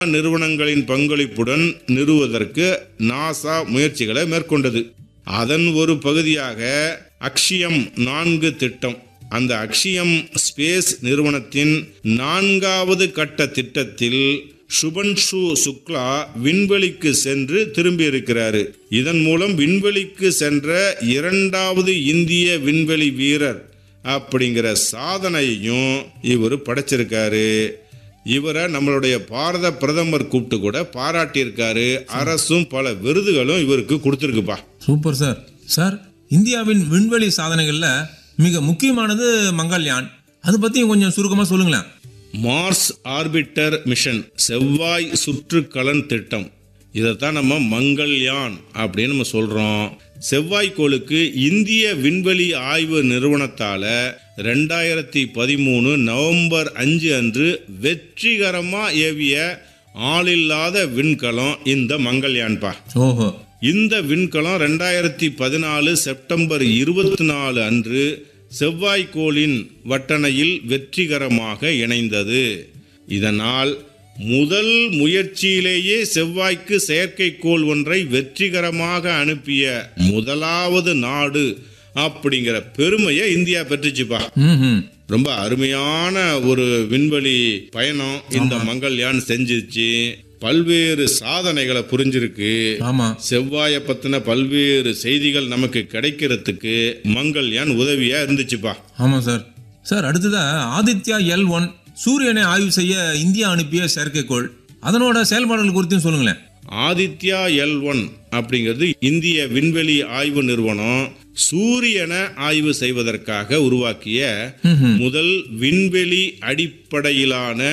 நிறுவனங்களின் பங்களிப்புடன் நிறுவுவதற்கு நாசா முயற்சிகளை மேற்கொண்டது அதன் ஒரு பகுதியாக அக்ஷியம் நான்கு திட்டம் அந்த அக்ஷியம் ஸ்பேஸ் நிறுவனத்தின் நான்காவது கட்ட திட்டத்தில் சுபன்ஷு சுக்லா விண்வெளிக்கு சென்று திரும்பியிருக்கிறாரு இதன் மூலம் விண்வெளிக்கு சென்ற இரண்டாவது இந்திய விண்வெளி வீரர் அப்படிங்கிற சாதனையையும் இவர் படைச்சிருக்காரு இவரை நம்மளுடைய பாரத பிரதமர் கூப்பிட்டு கூட பாராட்டியிருக்காரு அரசும் பல விருதுகளும் இவருக்கு கொடுத்துருக்குப்பா சூப்பர் சார் சார் இந்தியாவின் விண்வெளி சாதனைகள்ல மிக முக்கியமானது மங்கள்யான் அது பத்தி கொஞ்சம் சுருக்கமா சொல்லுங்களேன் மார்ஸ் ஆர்பிட்டர் மிஷன் செவ்வாய் சுற்றுக்கலன் திட்டம் இதைத்தான் நம்ம மங்கள்யான் அப்படின்னு நம்ம சொல்கிறோம் செவ்வாய்க்கோளுக்கு இந்திய விண்வெளி ஆய்வு நிறுவனத்தால் ரெண்டாயிரத்தி பதிமூணு நவம்பர் அஞ்சு அன்று வெற்றிகரமாக ஏவிய ஆளில்லாத விண்கலம் இந்த மங்கள்யான்பா ஓஹோ இந்த விண்கலம் ரெண்டாயிரத்தி பதினாலு செப்டம்பர் இருபத்தி நாலு அன்று செவ்வாய்க்கோளின் வட்டணையில் வெற்றிகரமாக இணைந்தது இதனால் முதல் முயற்சியிலேயே செவ்வாய்க்கு செயற்கைக்கோள் ஒன்றை வெற்றிகரமாக அனுப்பிய முதலாவது நாடு அப்படிங்கிற பெருமையை இந்தியா பெற்றுச்சுப்பா ம் ரொம்ப அருமையான ஒரு விண்வெளி பயணம் இந்த மங்கள்யான் செஞ்சிச்சு பல்வேறு சாதனைகளை புரிஞ்சிருக்கு ஆமா செவ்வாயை பத்தின பல்வேறு செய்திகள் நமக்கு கிடைக்கிறதுக்கு மங்கள்யான் உதவியா இருந்துச்சுப்பா ஆமா சார் சார் அடுத்ததா ஆதித்யா எல் ஒன் சூரியனை ஆய்வு செய்ய இந்தியா அனுப்பிய செயற்கைக்கோள் அதனோட செயல்பாடுகள் குறித்தும் சொல்லுங்களேன் ஆதித்யா எல் ஒன் அப்படிங்கிறது இந்திய விண்வெளி ஆய்வு நிறுவனம் சூரியனை ஆய்வு செய்வதற்காக உருவாக்கிய முதல் விண்வெளி அடிப்படையிலான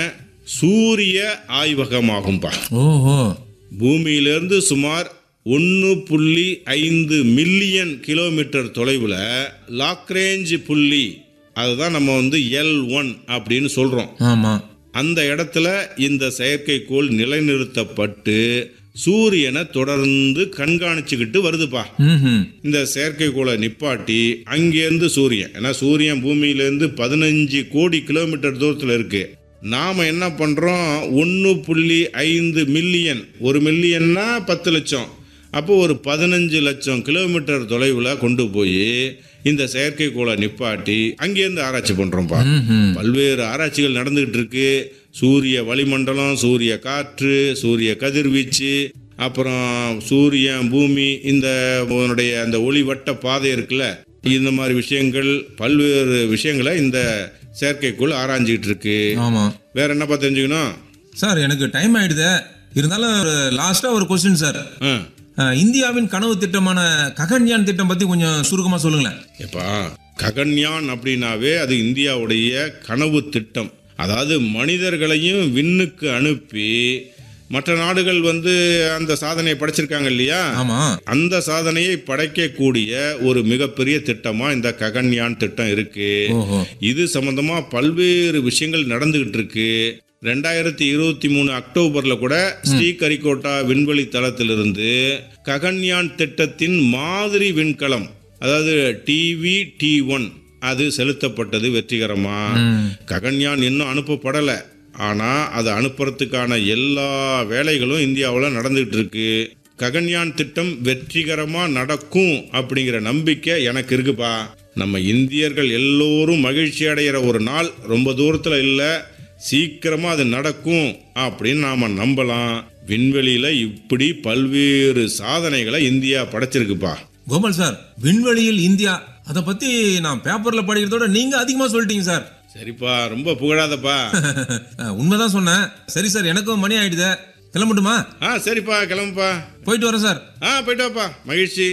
சூரிய ஆய்வகமாகும்பா ஓஹோ பூமியிலிருந்து சுமார் ஒன்று புள்ளி ஐந்து மில்லியன் கிலோமீட்டர் தொலைவில் லாக்ரேஞ்ச் புள்ளி அதுதான் நம்ம வந்து எல் ஒன் அப்படின்னு சொல்கிறோம் ஆமா அந்த இடத்துல இந்த செயற்கைக்கோள் நிலைநிறுத்தப்பட்டு சூரியனை தொடர்ந்து கண்காணிச்சுக்கிட்டு வருதுப்பா ம் இந்த செயற்கைக்கோளை நிப்பாட்டி அங்கேருந்து சூரியன் ஏன்னா சூரியன் பூமியிலேருந்து பதினஞ்சு கோடி கிலோமீட்டர் தூரத்தில் இருக்கு நாம் என்ன பண்ணுறோம் ஒன்று புள்ளி ஐந்து மில்லியன் ஒரு மில்லியன்னா பத்து லட்சம் அப்போ ஒரு பதினஞ்சு லட்சம் கிலோமீட்டர் தொலைவில் கொண்டு போய் இந்த செயற்கைக்கோளை நிப்பாட்டி அங்கேருந்து ஆராய்ச்சி பண்ணுறோம்ப்பா ம் பல்வேறு ஆராய்ச்சிகள் நடந்துகிட்டு இருக்கு சூரிய வளிமண்டலம் சூரிய காற்று சூரிய கதிர்வீச்சு அப்புறம் சூரியன் பூமி இந்த உன்னுடைய அந்த ஒளிவட்ட பாதை இருக்குல்ல இந்த மாதிரி விஷயங்கள் பல்வேறு விஷயங்களை இந்த செயற்கைக்குள் ஆராய்ஞ்சிக்கிட்டு இருக்கு ஆமா வேற என்னப்பா தெரிஞ்சுக்கணும் சார் எனக்கு டைம் ஆயிடுது இருந்தாலும் லாஸ்டா ஒரு கொஸ்டின் சார் ஆ அஹ், இந்தியாவின் கனவு திட்டமான ககன்யான் திட்டம் பத்தி கொஞ்சம் சுருக்கமா சொல்லுங்களேன் எப்பா ககன்யான் அப்படின்னாவே அது இந்தியாவுடைய கனவு திட்டம் அதாவது மனிதர்களையும் விண்ணுக்கு அனுப்பி மற்ற நாடுகள் வந்து அந்த சாதனையை படைச்சிருக்காங்க இல்லையா ஆமா அந்த சாதனையை படைக்கக்கூடிய ஒரு மிகப்பெரிய திட்டமா இந்த ககன்யான் திட்டம் இருக்கு ஓஹோ இது சம்பந்தமா பல்வேறு விஷயங்கள் நடந்துகிட்டு இருக்கு ரெண்டாயிரத்தி இருபத்தி மூணு அக்டோபர்ல கூட ஸ்ரீகரிகோட்டா விண்வெளி தளத்திலிருந்து ககன்யான் திட்டத்தின் மாதிரி விண்கலம் அதாவது டிவி டி ஒன் அது செலுத்தப்பட்டது வெற்றிகரமா ககன்யான் இன்னும் அனுப்பப்படலை ஆனா அதை அனுப்புறதுக்கான எல்லா வேலைகளும் இந்தியாவில் நடந்துகிட்டு இருக்கு ககன்யான் திட்டம் வெற்றிகரமா நடக்கும் அப்படிங்கிற நம்பிக்கை எனக்கு இருக்குப்பா நம்ம இந்தியர்கள் எல்லோரும் மகிழ்ச்சி அடைகிற ஒரு நாள் ரொம்ப தூரத்துல இல்ல சீக்கிரமா அது நடக்கும் அப்படின்னு நாம நம்பலாம் விண்வெளியில இப்படி பல்வேறு சாதனைகளை இந்தியா படைச்சிருக்குப்பா கோபால் சார் விண்வெளியில் இந்தியா அதை பத்தி நான் பேப்பர்ல படிக்கிறதோட நீங்க அதிகமா சொல்லிட்டீங்க சார் சரிப்பா ரொம்ப புகழாதப்பா அஹ், உண்மைதான் சொன்னேன் சரி சார் எனக்கும் மணி ஆயிடுதே கிளம்பட்டுமா ஆ சரிப்பா கிளம்புப்பா போயிட்டு வரேன் சார் ஆ போயிட்டு வாப்பா மகிழ்ச்சி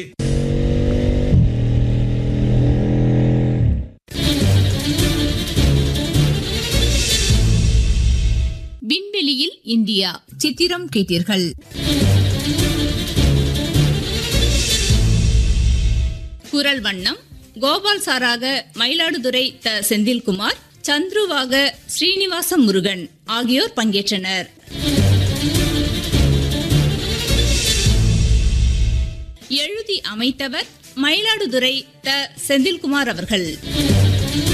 விண்வெளியில் இந்தியா சித்திரம் கேட்டீர்கள் குரல் வண்ணம் கோபால் சாராக மயிலாடுதுறை த செந்தில்குமார் சந்துருவாக ஸ்ரீனிவாச முருகன் ஆகியோர் பங்கேற்றனர் எழுதி அமைத்தவர் மயிலாடுதுறை த செந்தில்குமார் அவர்கள்